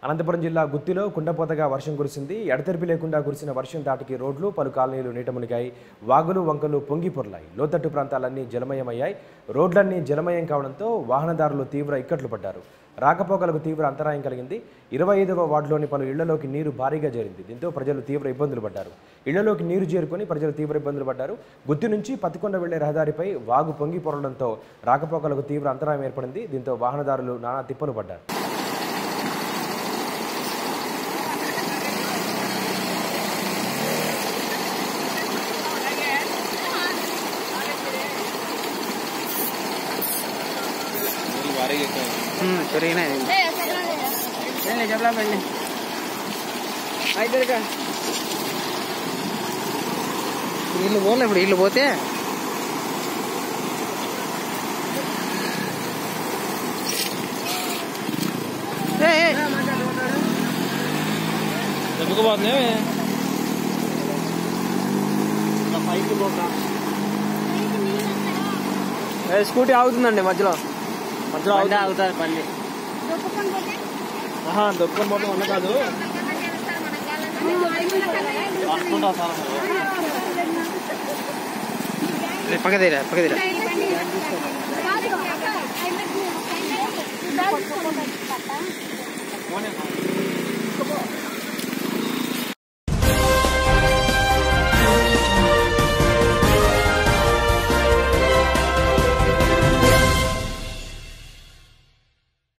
అనంతపురం జిల్లా గుత్తిలో కుండపోతగా వర్షం కురిసింది ఎడతెరిపి లేకుండా కురిసిన వర్షం దాటికి రోడ్లు పలు కాలనీలు నీట మునిగాయి వాగులు వంకలు పొంగి పొర్లాయి లోతట్టు ప్రాంతాలన్నీ జలమయమయ్యాయి రోడ్లన్నీ జలమయం కావడంతో వాహనదారులు తీవ్ర ఇక్కట్లు పడ్డారు రాకపోకలకు తీవ్ర అంతరాయం కలిగింది ఇరవై ఐదవ వార్డులోని పలు ఇళ్లలోకి నీరు భారీగా చేరింది దీంతో ప్రజలు తీవ్ర ఇబ్బందులు పడ్డారు ఇళ్లలోకి నీరు చేరుకొని ప్రజలు తీవ్ర ఇబ్బందులు పడ్డారు గుత్తి నుంచి పత్తికొండ వెళ్లే రహదారిపై వాగు పొంగి పొరడంతో రాకపోకలకు తీవ్ర అంతరాయం ఏర్పడింది దీంతో వాహనదారులు నానా తిప్పలు పడ్డారు పెరిగినాయి చెప్పలా పెళ్ళి అయితే వీళ్ళు పోలే ఇప్పుడు వీళ్ళు పోతే ఏయ్, ఏయ్. చెప్పుకోబోతుంది ఏ, స్కూటీ ఆగుతుందండి మధ్యలో మధ్యలో ఆగుతుంది. అవుతుంది బండి ఆహా, దొక్కుని పోతే వంద కాదు వస్తుంటా సార్ రే, పక్క తీరా పక్క తీరా కాదు